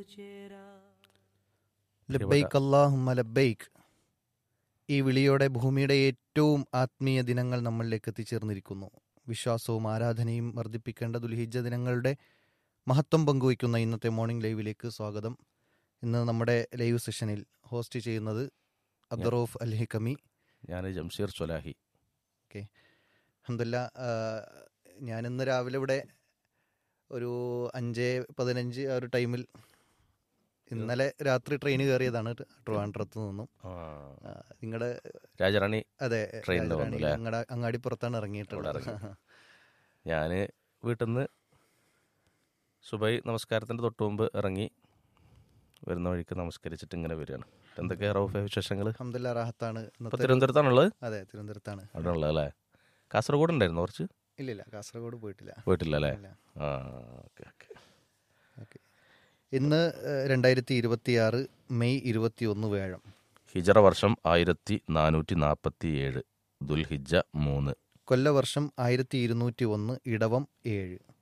ലബൈക്ക് അല്ലാഹുമ്മ ലബൈക്ക് ഈ വിളിയോടെ ഭൂമിയുടെ ഏറ്റവും ആത്മീയ ദിനങ്ങൾ നമ്മളിലേക്ക് എത്തിച്ചേർന്നിരിക്കുന്നു വിശ്വാസവും ആരാധനയും വർദ്ധിപ്പിക്കേണ്ട ദുൽഹിജ ദിനങ്ങളുടെ മഹത്വം പങ്കുവയ്ക്കുന്ന ഇന്നത്തെ മോർണിംഗ് ലൈവിലേക്ക് സ്വാഗതം ഇന്ന് നമ്മുടെ ലൈവ് സെഷനിൽ ഹോസ്റ്റ് ചെയ്യുന്നത് അബ്ദുറൌഫ് അൽ ഹിക്കമി ഞാൻ ജംഷീർ സ്വലാഹി അഹമ്മദില്ല ഞാൻ ഇന്ന് രാവിലെ ഇവിടെ ഒരു അഞ്ച് പതിനഞ്ച് ആ ഒരു ടൈമിൽ ഇന്നലെ രാത്രി ട്രെയിൻ കയറിയതാണ് ട്രിവാൻഡ്രത്ത് നിന്നും നിങ്ങളുടെ രാജറാണി അതെ ട്രെയിനില് വന്നു അല്ലേ? അങ്ങടെ അങ്ങാടിപ്പുറത്താണ് ഇറങ്ങിയിട്ടുള്ളത് അവിടെ ഞാൻ വീട്ടിൽ നിന്ന് സുബൈ നമസ്കാരത്തിൻ്റെ തൊട്ട് മുമ്പ് ഇറങ്ങി വരുന്ന വഴിക്ക് നമസ്കരിച്ചിട്ട് ഇങ്ങനെ വരികയാണ് എന്തൊക്കെയാ റൗഫ വിശേഷങ്ങൾ അഹമ്മദില്ല റാഹത്താണ് ഇപ്പൊ ഇന്നത്തെ തിരുവനന്തപുരത്താണുള്ളത് അതെ തിരുവനന്തപുരത്താണ് അവിടെ ഉള്ളത് അല്ലേ കാസർഗോഡ് ഉണ്ടായിരുന്നു കുറച്ച് ഇല്ലില്ല കാസർഗോഡ് പോയിട്ടില്ല പോയിട്ടില്ല അല്ലേ ഇല്ല. ആ ഓക്കെ ഓക്കെ ഓക്കെ ഇന്ന് രണ്ടായിരത്തി ഇരുപത്തി ആറ് മെയ് ഇരുപത്തി ഒന്ന് വേഴം ഹിജറ വർഷം ആയിരത്തി നാനൂറ്റി നാൽപ്പത്തി ഏഴ് ദുൽഹിജ മൂന്ന് കൊല്ലവർഷം ആയിരത്തി ഇരുന്നൂറ്റി ഒന്ന് ഇടവം ഏഴ്